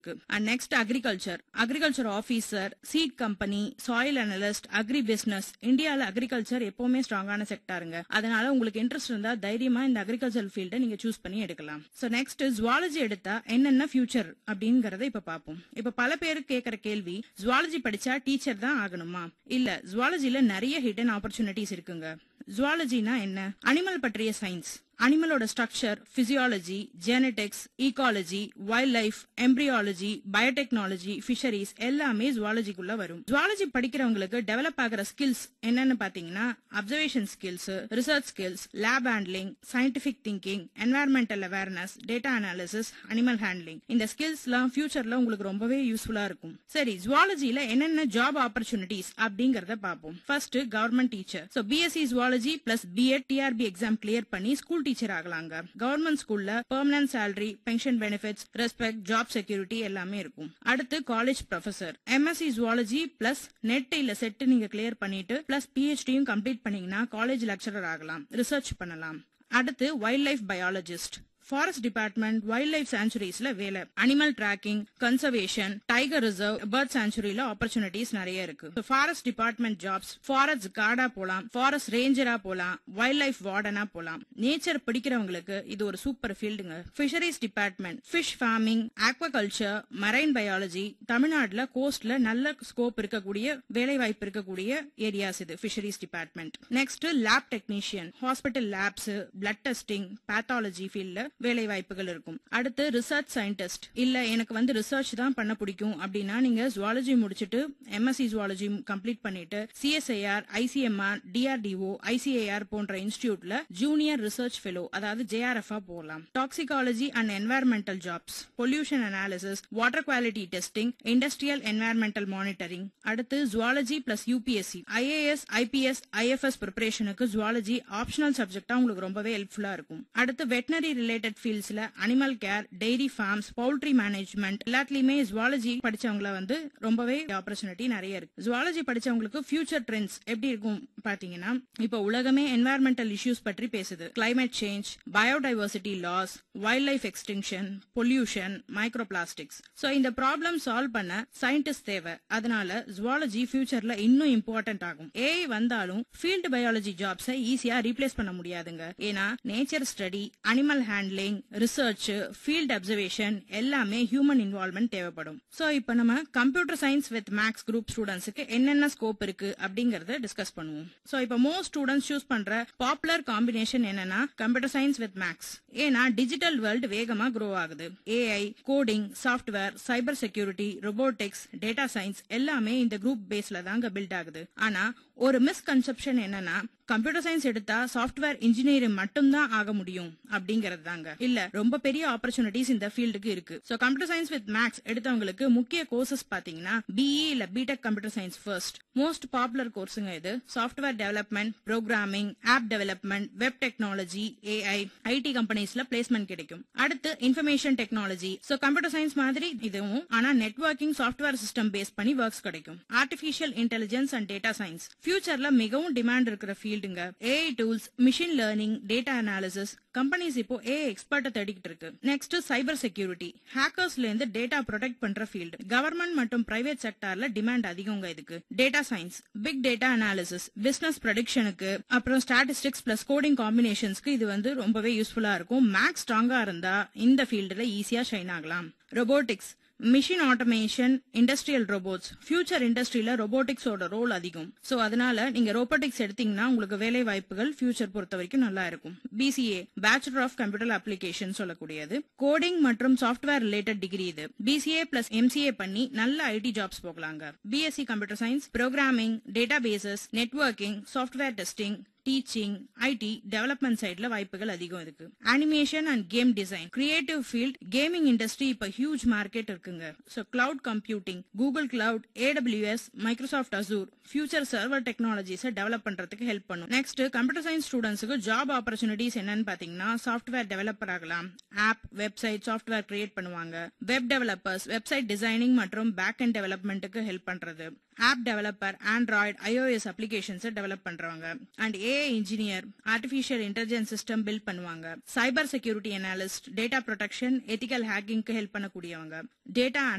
and next agriculture agriculture officer seed company soil analyst agri business இந்தியால agriculture எப்பவுமே ஸ்ட்ராங்கான செக்டாருங்க அதனால உங்களுக்கு இன்ட்ரெஸ்ட் இருந்தா தைரியமா இந்த அக்ரிகல்ச்சர் ஃபீல்டை நீங்க சூஸ் பண்ணி எடுக்கலாம் சோ நெக்ஸ்ட் ஜுவாலஜி எடுத்தா என்னென்ன ஃபியூச்சர் அப்படிங்கறத இப்ப பாப்போம் இப்ப பல பேருக்கு கேக்குற கேள்வி ஜுவாலஜி படிச்சா டீச்சர் தான் ஆகணுமா இல்ல ஜுவாலஜில நிறைய ஹிடன் ஆப்பர்ச்சுனிட்டிஸ் இருக்குங்க ஜுவாலஜினா என்ன அனிமல் பற்றிய சயின்ஸ் அனிமலோட structure physiology genetics ecology wild life embryology biotechnology fisheries எல்லாமே ஜுவாலஜிக்குள்ள வரும் ஜுவாலஜி படிக்கிறவங்களுக்கு டெவலப் ஆகிற ஸ்கில்ஸ் என்னன்னு பாத்தீங்கன்னா observation skills research skills lab handling scientific thinking environmental awareness data analysis animal handling இந்த ஸ்கில்ஸ் எல்லாம் ஃபியூச்சர்ல உங்களுக்கு ரொம்பவே யூஸ்ஃபுல்லா இருக்கும் சரி ஜுவாலஜில என்னென்ன ஜாப் ஆப்பர்ச்சுனிட்டிஸ் அப்படிங்கறத பார்ப்போம் first government teacher so BSc zoology plus BEd TRB exam clear பண்ணி ஸ்கூல் டீச்சர் ஆகலாங்க கவர்மெண்ட் ஸ்கூல்ல permanent salary pension benefits respect job security எல்லாமே இருக்கும் அடுத்து college professor MSc zoology plus NET இல்ல செட் நீங்க கிளியர் பண்ணிட்டு பிளஸ் பிஹெச்டியும் கம்ப்ளீட் பண்ணீங்கன்னா காலேஜ் லெக்சரர் ஆகலாம் ரிசர்ச் பண்ணலாம் அடுத்து wild life biologist forest department wild life சான்ச்சுரிஸ்ல வேலை animal tracking conservation tiger reserve bird சான்ச்சுரியில ஆப்பர்ச்சுனிட்டிஸ் நிறைய இருக்கு ஃபாரஸ்ட் டிபார்ட்மெண்ட் ஜாப்ஸ் ஃபாரஸ்ட் கார்டா போலாம் ஃபாரஸ்ட் ரேஞ்சரா போலாம் வைல்ட் லைஃப் வார்டனா போலாம் நேச்சர் பிடிக்கிறவங்களுக்கு இது ஒரு சூப்பர் ஃபீல்டுங்க fisheries department fish farming aquaculture marine biology தமிழ்நாட்டுல கோஸ்ட்ல நல்ல ஸ்கோப் இருக்கக்கூடிய வேலை வாய்ப்பு இருக்கக்கூடிய ஏரியாஸ் இது fisheries department next lab technician hospital labs blood testing pathology ஃபீல்ட்ல வேலை வாய்ப்புகள் இருக்கும் அடுத்து ரிசர்ச் சயின்டிஸ்ட் இல்ல எனக்கு வந்து ரிசர்ச் தான் பண்ண பிடிக்கும் அப்படின்னா நீங்க ஜுவாலஜி முடிச்சிட்டு எம்எஸ்சி ஜுவாலஜி கம்ப்ளீட் பண்ணிட்டு சிஎஸ்ஐஆர் ஐசிஎம்ஆர் டிஆர்டிஓ ஐசிஏஆர் போன்ற இன்ஸ்டிடியூட்ல ஜூனியர் ரிசர்ச் ஃபெலோ அதாவது ஜேஆர்எஃப் போகலாம் toxicology and environmental jobs pollution analysis water quality testing industrial environmental monitoring அடுத்து zoology plus UPSC IAS IPS IFS ப்ரிப்பரேஷனுக்கு ஜுவாலஜி ஆப்ஷனல் சப்ஜெக்டா உங்களுக்கு ரொம்பவே ஹெல்ப்ஃபுல்லா இருக்கும் அடுத்து வெட்டினரி ரிலேட்டட் ஃபீல்ட்ஸ்ல animal care dairy farms poultry management எல்லாத்துலயுமே ஜுவாலஜி படிச்சவங்கள வந்து ரொம்பவே ஆப்பர்ச்சுனிட்டி நிறைய இருக்கு ஜுவாலஜி படிச்சவங்களுக்கு ஃபியூச்சர் ட்ரெண்ட்ஸ் எப்படி இருக்கும் பாத்தீங்கன்னா இப்ப உலகமே என்வாயர்மெண்டல் இஷ்யூஸ் பற்றி பேசுது climate change biodiversity loss wild life extinction pollution micro plastics so இந்த ப்ராப்ளம் சால்வ் பண்ண சயின்டிஸ்ட் தேவை அதனால ஜுவாலஜி ஃபியூச்சர்ல இன்னும் இம்பார்ட்டன்ட் ஆகும் ஏஐ வந்தாலும் ஃபீல்டு பயாலஜி ஜாப்ஸை ஈஸியா ரீப்ளேஸ் பண்ண முடியாதுங்க ஏன்னா nature study animal handling research field observation எல்லாமே ஹியூமன் இன்வால்மெண்ட் தேவைப்படும் சோ இப்போ நம்ம computer science with maths group ஸ்டூடெண்ட்ஸ்க்கு என்னென்ன ஸ்கோப் இருக்கு அப்படிங்கறத டிஸ்கஸ் பண்ணுவோம் சோ இப்போ மோஸ்ட் ஸ்டூடெண்ட்ஸ் சூஸ் பண்ற பாப்புலர் காம்பினேஷன் என்னன்னா கம்ப்யூட்டர் சயின்ஸ் வித் மேக்ஸ் ஏன்னா டிஜிட்டல் வேர்ல்டு வேகமா க்ரோ ஆகுது AI coding software cyber security robotics data science எல்லாமே இந்த குரூப் பேஸ்ல தாங்க பில்ட் ஆகுது ஆனா ஒரு மிஸ்கன்செப்ஷன் என்னன்னா கம்ப்யூட்டர் சயின்ஸ் எடுத்தா சாஃப்ட்வேர் இன்ஜினியரிங் மட்டும்தான் ஆக முடியும் அப்படிங்கறது தாங்க இல்ல ரொம்ப பெரிய ஆப்பர்ச்சுனிட்டிஸ் இந்த ஃபீல்டுக்கு இருக்கு so computer science with maths எடுத்தவங்களுக்கு முக்கிய கோர்சஸ் பாத்தீங்கன்னா பிஇ இல்ல B Tech computer science first most popular கோர்ஸுங்க இது software development programming app development web technology AI IT கம்பெனிஸ்ல பிளேஸ்மெண்ட் கிடைக்கும் அடுத்து information technology so computer science மாதிரி இதுவும் ஆனா நெட்வொர்க்கிங் சாஃப்ட்வேர் சிஸ்டம் பேஸ் பண்ணி ஒர்க்ஸ் கிடைக்கும் artificial intelligence and data science ஃபியூச்சர்ல மிகவும் டிமாண்ட் இருக்கிற ஃபீல்டுங்க AI tools machine learning data analysis companies இப்போ ஏஐ எக்ஸ்பர்ட்டை தேடிக்கிட்டு இருக்கு நெக்ஸ்ட் சைபர் செக்யூரிட்டி ஹேக்கர்ஸ்ல இருந்து டேட்டா ப்ரொடெக்ட் பண்ற ஃபீல்டு கவர்மெண்ட் மற்றும் பிரைவேட் செக்டார்ல டிமாண்ட் அதிகங்க இதுக்கு data science big data analysis business ப்ரொடிக்ஷனுக்கு அப்புறம் ஸ்டாட்டிஸ்டிக்ஸ் பிளஸ் கோடிங் காம்பினேஷன்ஸ்க்கு இது வந்து ரொம்பவே யூஸ்ஃபுல்லா இருக்கும் மேக்ஸ் ஸ்ட்ராங்கா இருந்தா இந்த ஃபீல்டுல ஈஸியா ஷைன் ஆகலாம் robotics machine automation industrial robots future இண்டஸ்ட்ரியில ரோபோட்டிக்ஸோட ரோல் அதிகம் சோ அதனால நீங்க ரோபோட்டிக்ஸ் எடுத்தீங்கன்னா உங்களுக்கு வேலை வாய்ப்புகள் ஃபியூச்சர் பொறுத்த வரைக்கும் நல்லா இருக்கும் BCA bachelor of computer application சொல்லக்கூடியது கோடிங் மற்றும் சாஃப்ட்வேர் ரிலேட்டட் டிகிரி இது பிசிஏ பிளஸ் எம்சிஏ பண்ணி நல்ல ஐடி ஜாப்ஸ் போகலாங்க BSc computer science programming databases networking software testing teaching IT development சைட்ல வாய்ப்புகள் அதிகம் இருக்கு animation and game design creative field gaming industry இப்ப ஹியூஜ் மார்க்கெட் இருக்குங்க so cloud computing Google cloud AWS Microsoft Azure future server டெக்னாலஜிஸை develop பண்றதுக்கு help பண்ணும் next computer science ஸ்டூடெண்ட்ஸுக்கு ஜாப் ஆப்பர்ச்சுனிட்டிஸ் என்னன்னு பாத்தீங்கன்னா சாஃப்ட்வேர் டெவலப்பர் ஆகலாம் ஆப் வெப்சைட் சாஃப்ட்வேர் கிரியேட் பண்ணுவாங்க வெப் டெவலப்பர்ஸ் வெப்சைட் டிசைனிங் மற்றும் பேக் அண்ட் டெவலப்மெண்ட்டுக்கு ஹெல்ப் பண்றது app developer Android iOS applications develop பண்றவங்க and AI engineer artificial intelligence system build பண்ணுவாங்க cyber security analyst data protection ethical ஹேக்கிங்க்கு help பண்ணக்கூடியவங்க data